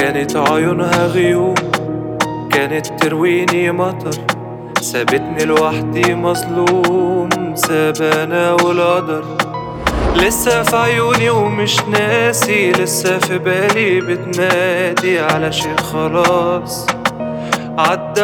كانت عيونها غيوم كانت ترويني مطر سابتني لوحدي مظلوم سابانا والقدر لسه في عيوني ومش ناسي لسه في بالي بتنادي على شيء خلاص عدى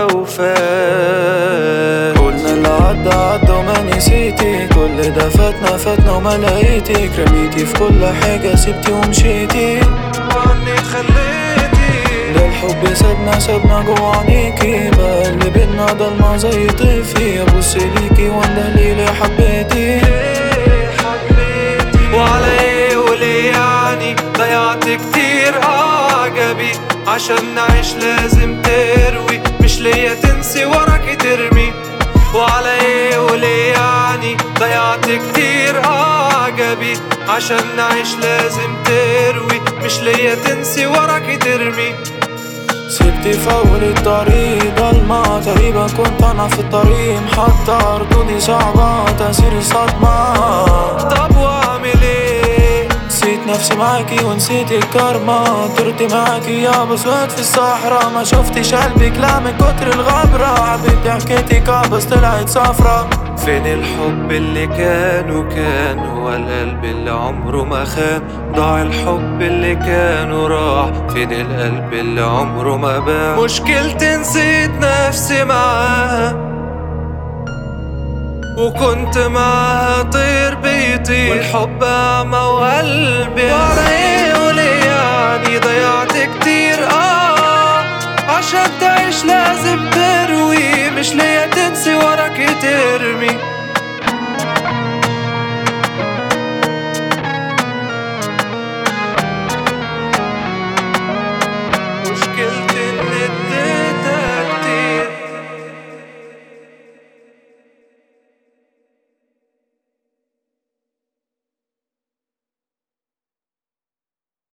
وفات قلنا اللي عدى عدى وما نسيتي كل ده فاتنا فاتنا وما لقيتك رميتي في كل حاجة سبتي ومشيتي عني خليتي ده الحب سابنا سابنا جوا عينيكي بقى اللي بينا ضلمة زي طفي ابص ليكي واندهلي ليه حبيتي ليه حبيتي وعلى ايه وليه يعني ضيعت كتير اعجبي عشان نعيش لازم تروي مش ليا تنسي وراك ترمي وعلى ايه وليه يعني ضيعت كتير اعجبي عشان نعيش لازم تروي مش ليا تنسي وراك ترمي سبتي في أول الطريق ضلمة تقريبا كنت أنا في الطريق محطة ردودي صعبة تأثير صدمة طب واعمل ايه نسيت نفسي معاكي ونسيت الكرمة طرت معاكي يا بصوت في الصحراء ما شفتش قلبك لا من كتر الغبرة حبيبتي حكيتك بس طلعت صفرة فين الحب اللي كان وكان هو القلب اللي عمره ما خان ضاع الحب اللي كان وراح فين القلب اللي عمره ما باع مشكلتي نسيت نفسي معاها وكنت معاها طير بيطير والحب أعمى وقلبي وعلى ايه وليه يعني ضيعت كتير اه عشان تعيش لازم تروي مش ليا تنسي وراك ترمي